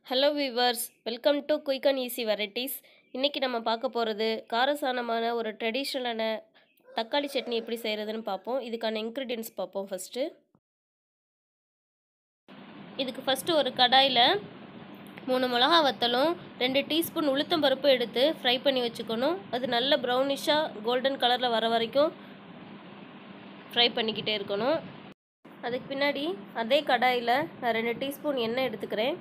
hello viewers welcome to quick and easy varieties இன்றைக்கி நம்ம பார்க்க போகிறது காரசாரமான ஒரு ட்ரெடிஷ்னலான தக்காளி சட்னி எப்படி செய்கிறதுன்னு பார்ப்போம் இதுக்கான இன்க்ரீடியன்ஸ் பார்ப்போம் ஃபஸ்ட்டு இதுக்கு ஃபஸ்ட்டு ஒரு கடாயில் மூணு மிளகா வத்தலும் ரெண்டு டீஸ்பூன் உளுத்தம் பருப்பு எடுத்து ஃப்ரை பண்ணி வச்சுக்கணும் அது நல்ல ப்ரௌனிஷாக கோல்டன் கலரில் வர வரைக்கும் ஃப்ரை பண்ணிக்கிட்டே இருக்கணும் அதுக்கு பின்னாடி அதே கடாயில் நான் ரெண்டு டீஸ்பூன் எண்ணெய் எடுத்துக்கிறேன்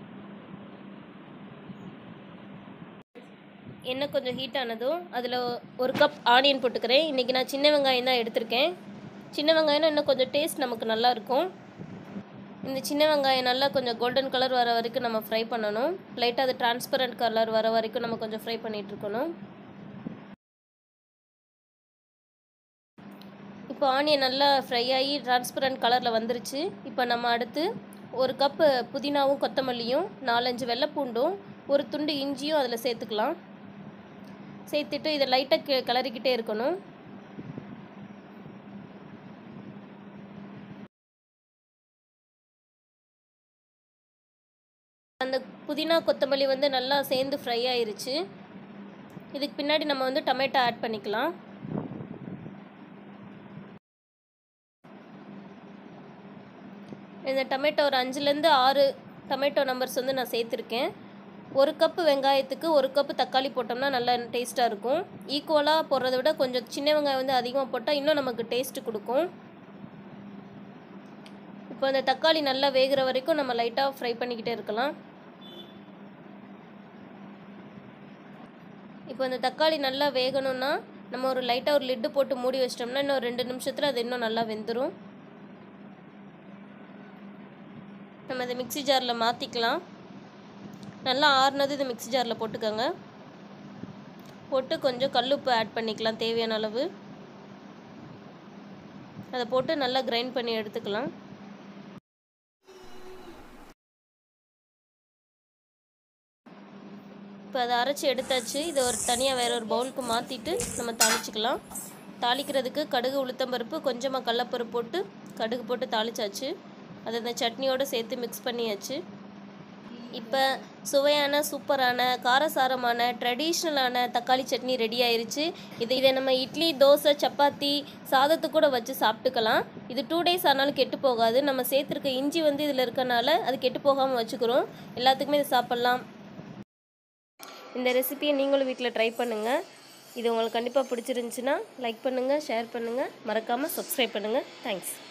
எண்ணெய் கொஞ்சம் ஹீட் ஆனதும் அதில் ஒரு கப் ஆனியன் போட்டுக்கிறேன் இன்றைக்கி நான் சின்ன வெங்காயம் தான் எடுத்திருக்கேன் சின்ன வெங்காயம்னா இன்னும் கொஞ்சம் டேஸ்ட் நமக்கு நல்லா இருக்கும் இந்த சின்ன வெங்காயம் நல்லா கொஞ்சம் கோல்டன் கலர் வர வரைக்கும் நம்ம ஃப்ரை பண்ணணும் லைட்டாக அது டிரான்ஸ்பரண்ட் கலர் வர வரைக்கும் நம்ம கொஞ்சம் ஃப்ரை பண்ணிகிட்டு இருக்கணும் இப்போ ஆனியன் நல்லா ஃப்ரை ஆகி டிரான்ஸ்பரண்ட் கலரில் வந்துருச்சு இப்போ நம்ம அடுத்து ஒரு கப்பு புதினாவும் கொத்தமல்லியும் நாலஞ்சு வெள்ளைப்பூண்டும் ஒரு துண்டு இஞ்சியும் அதில் சேர்த்துக்கலாம் சேர்த்துட்டு இதை லைட்டாக கிளறிக்கிட்டே இருக்கணும் அந்த புதினா கொத்தமல்லி வந்து நல்லா சேர்ந்து ஃப்ரை ஆயிருச்சு இதுக்கு பின்னாடி நம்ம வந்து டொமேட்டோ ஆட் பண்ணிக்கலாம் இந்த டொமேட்டோ ஒரு அஞ்சுலேருந்து ஆறு டொமேட்டோ நம்பர்ஸ் வந்து நான் சேர்த்துருக்கேன் ஒரு கப்பு வெங்காயத்துக்கு ஒரு கப்பு தக்காளி போட்டோம்னா நல்லா டேஸ்ட்டாக இருக்கும் ஈக்குவலாக போடுறத விட கொஞ்சம் சின்ன வெங்காயம் வந்து அதிகமாக போட்டால் இன்னும் நமக்கு டேஸ்ட்டு கொடுக்கும் இப்போ அந்த தக்காளி நல்லா வேகிற வரைக்கும் நம்ம லைட்டாக ஃப்ரை பண்ணிக்கிட்டே இருக்கலாம் இப்போ அந்த தக்காளி நல்லா வேகணும்னா நம்ம ஒரு லைட்டாக ஒரு லிட்டு போட்டு மூடி வச்சிட்டோம்னா இன்னும் ரெண்டு நிமிஷத்தில் அது இன்னும் நல்லா வெந்துடும் நம்ம இதை மிக்சி ஜாரில் மாற்றிக்கலாம் நல்லா ஆறுனது இது மிக்சி ஜாரில் போட்டுக்கோங்க போட்டு கொஞ்சம் கல்லுப்பு ஆட் பண்ணிக்கலாம் தேவையான அளவு அதை போட்டு நல்லா கிரைண்ட் பண்ணி எடுத்துக்கலாம் இப்போ அதை அரைச்சி எடுத்தாச்சு இதை ஒரு தனியாக வேற ஒரு பவுலுக்கு மாற்றிட்டு நம்ம தாளிச்சிக்கலாம் தாளிக்கிறதுக்கு கடுகு உளுத்தம்பருப்பு கொஞ்சமாக கடலப்பருப்பு போட்டு கடுகு போட்டு தாளிச்சாச்சு அதை இந்த சட்னியோடு சேர்த்து மிக்ஸ் பண்ணியாச்சு இப்போ சுவையான சூப்பரான காரசாரமான ட்ரெடிஷ்னலான தக்காளி சட்னி ரெடி ஆயிருச்சு இது இதை நம்ம இட்லி தோசை சப்பாத்தி சாதத்து கூட வச்சு சாப்பிட்டுக்கலாம் இது டூ டேஸ் ஆனாலும் கெட்டு போகாது நம்ம சேர்த்துருக்க இஞ்சி வந்து இதில் இருக்கனால அது கெட்டு போகாமல் வச்சுக்கிறோம் எல்லாத்துக்குமே இது சாப்பிட்லாம் இந்த ரெசிபியை நீங்களும் வீட்டில் ட்ரை பண்ணுங்கள் இது உங்களுக்கு கண்டிப்பாக பிடிச்சிருந்துச்சின்னா லைக் பண்ணுங்கள் ஷேர் பண்ணுங்கள் மறக்காமல் சப்ஸ்கிரைப் பண்ணுங்கள் தேங்க்ஸ்